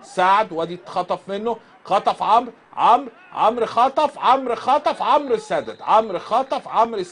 سعد وادي اتخطف منه خطف عمرو عمرو عمرو خطف عمرو خطف عمرو سدد عمرو خطف عمرو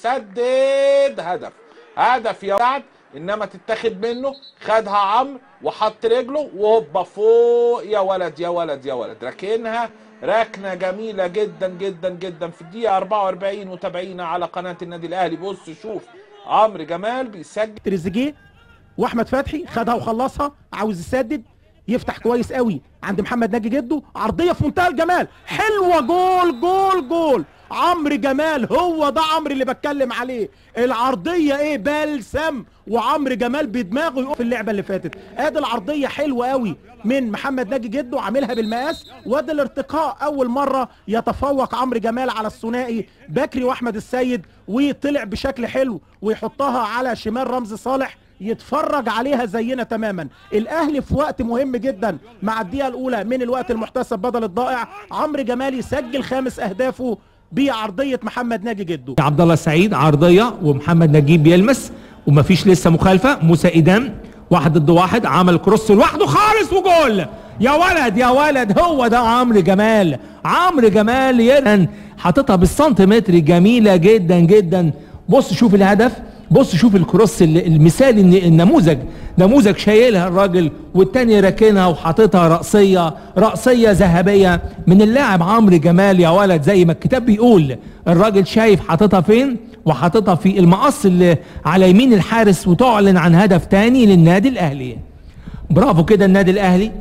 سدد هدف هدف يا سعد انما تتاخد منه خدها عمرو وحط رجله وهوبا فوق يا ولد يا ولد يا ولد راكنها ركنه جميله جدا جدا جدا في الدقيقه 44 وتابعينا على قناه النادي الاهلي بص شوف عمرو جمال بيسجل تريزيجيه واحمد فتحي خدها وخلصها عاوز يسدد يفتح كويس قوي عند محمد ناجي جده عرضيه في منتهى الجمال حلوه جول جول جول عمرو جمال هو ده عمرو اللي بتكلم عليه العرضيه ايه بلسم وعمرو جمال بدماغه يقف في اللعبه اللي فاتت ادي العرضيه حلوه قوي من محمد ناجي جده عاملها بالمقاس وادي الارتقاء اول مره يتفوق عمرو جمال على الثنائي بكري واحمد السيد وطلع بشكل حلو ويحطها على شمال رمزي صالح يتفرج عليها زينا تماما الاهلي في وقت مهم جدا مع الدقيقه الاولى من الوقت المحتسب بدل الضائع عمرو جمال يسجل خامس اهدافه بعرضيه محمد ناجي جده عبد الله السعيد عرضيه ومحمد نجيب بيلمس ومفيش لسه مخالفه موسى ايدان واحد ضد واحد عمل كروس لوحده خالص وجول يا ولد يا ولد هو ده عمرو جمال عمرو جمال يرن حاططها بالسنتيمتر جميله جدا جدا بص شوف الهدف بص شوف الكروس ال- المثالي الن- النموذج نموذج شايلها الراجل والتاني راكنها وحاططها رأسية رأسية ذهبية من اللاعب عمرو جمال يا ولد زي ما الكتاب بيقول الراجل شايف حاططها فين وحاططها في المقص اللي على يمين الحارس وتعلن عن هدف تاني للنادي الاهلي برافو كده النادي الاهلي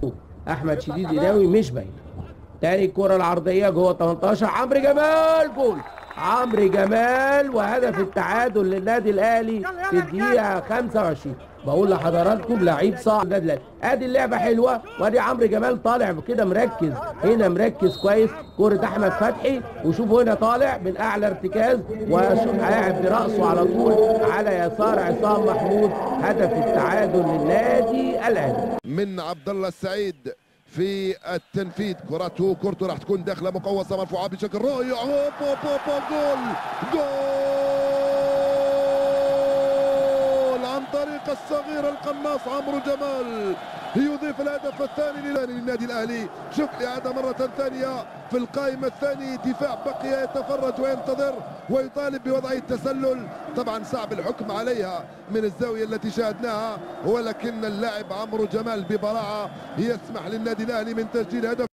احمد شديد قناوي مش باين تاني الكرة العرضية جوه 18 عمرو جمال جول عمرو جمال وهدف التعادل للنادي الاهلي في الدقيقة 25 بقول لحضراتكم لعيب صعب النادي الاهلي ادي اللعبة حلوة وادي عمرو جمال طالع كده مركز هنا مركز كويس كرة احمد فتحي وشوفوا هنا طالع من اعلى ارتكاز وشوف قاعد براسه على طول على يسار عصام محمود هدف التعادل للنادي الاهلي من عبد الله السعيد في التنفيذ كرته كرته راح تكون داخله مقوسه مرفوعه بشكل رائع هوب هوب هوب هوب جول جول عن طريق الصغير القناص عمرو جمال يضيف الهدف الثاني للنادي الاهلي شوف الاعاده مره ثانيه في القائمه الثانيه دفاع بقي يتفرج وينتظر ويطالب بوضعيه التسلل طبعا صعب الحكم عليها من الزاويه التي شاهدناها ولكن اللاعب عمرو جمال ببراعه يسمح للنادي الاهلي من تسجيل هدف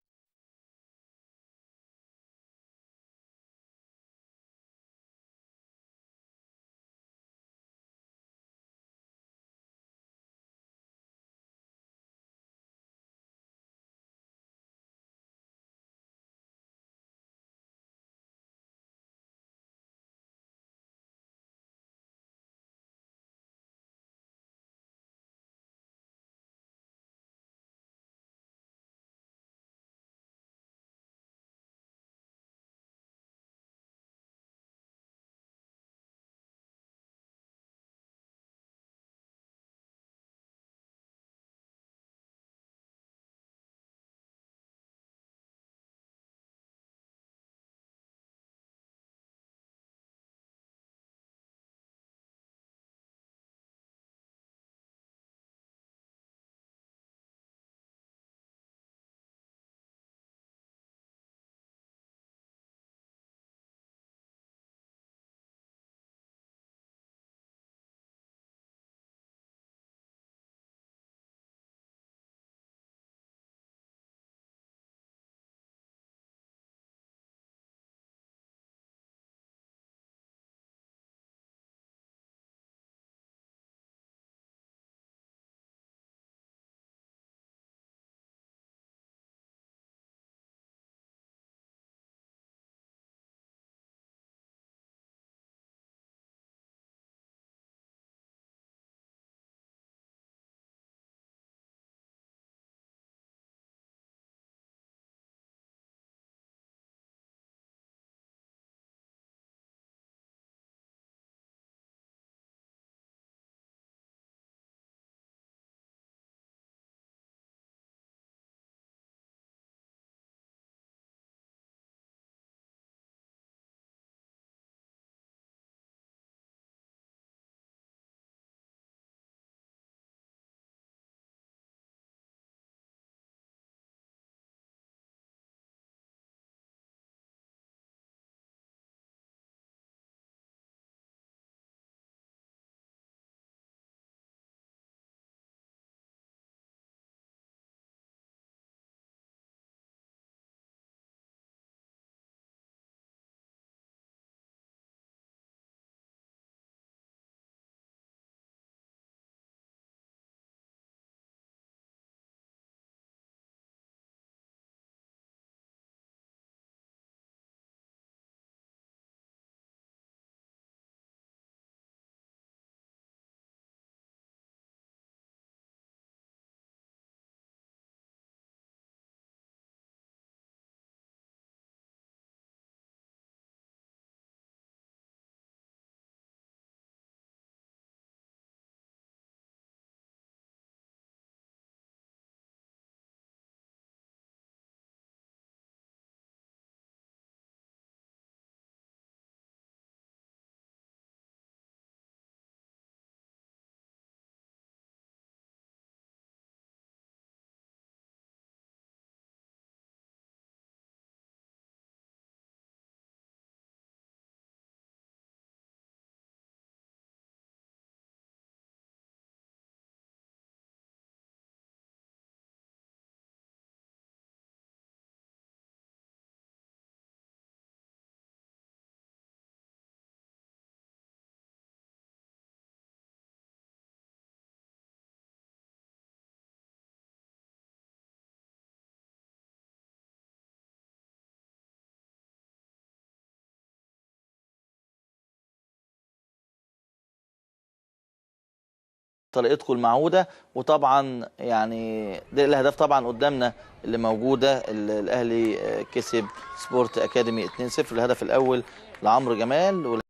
طريقتكم المعوده وطبعا يعني ده الاهداف طبعا قدامنا اللي موجوده ال- الاهلي آه، كسب سبورت اكاديمي 2-0 الهدف الاول لعمرو جمال وال-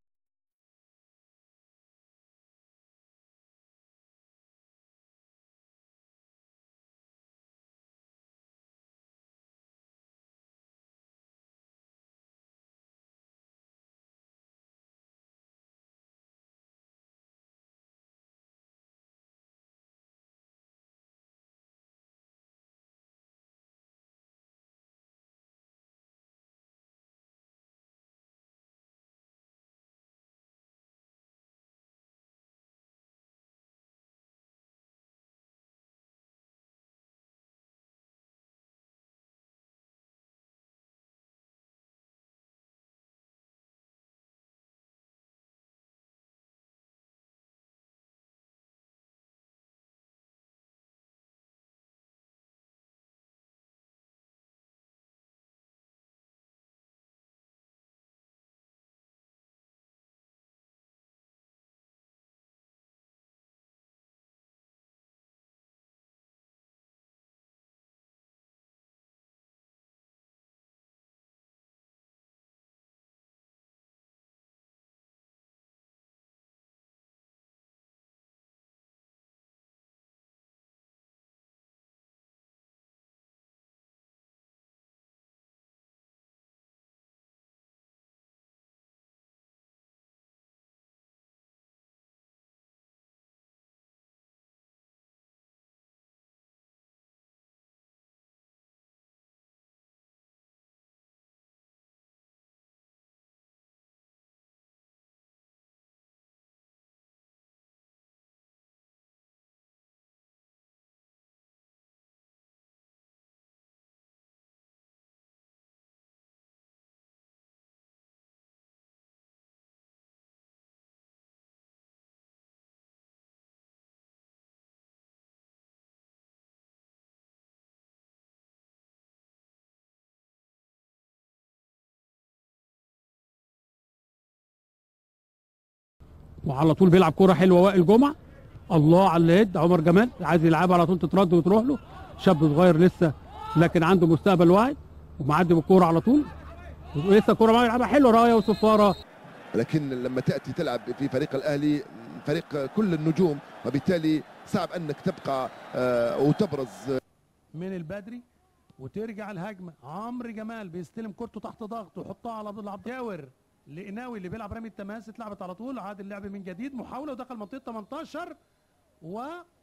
وعلى طول بيلعب كرة حلوة وائل جمعة الله على اليد عمر جمال عايز يلعبها على طول تترد وتروح له شاب صغير لسه لكن عنده مستقبل واعد ومعدي بالكورة على طول ولسه الكورة معاه يلعبها حلوة راية وصفارة لكن لما تاتي تلعب في فريق الاهلي فريق كل النجوم وبالتالي صعب انك تبقى آه، وتبرز من البدري وترجع الهجمه عمرو جمال بيستلم كورته تحت ضغط ويحطها على عبد الله عبد جاور لقناوي اللي بيلعب رمي التماس اتلعبت على طول عاد اللعب من جديد محاوله ودخل منطقه 18 و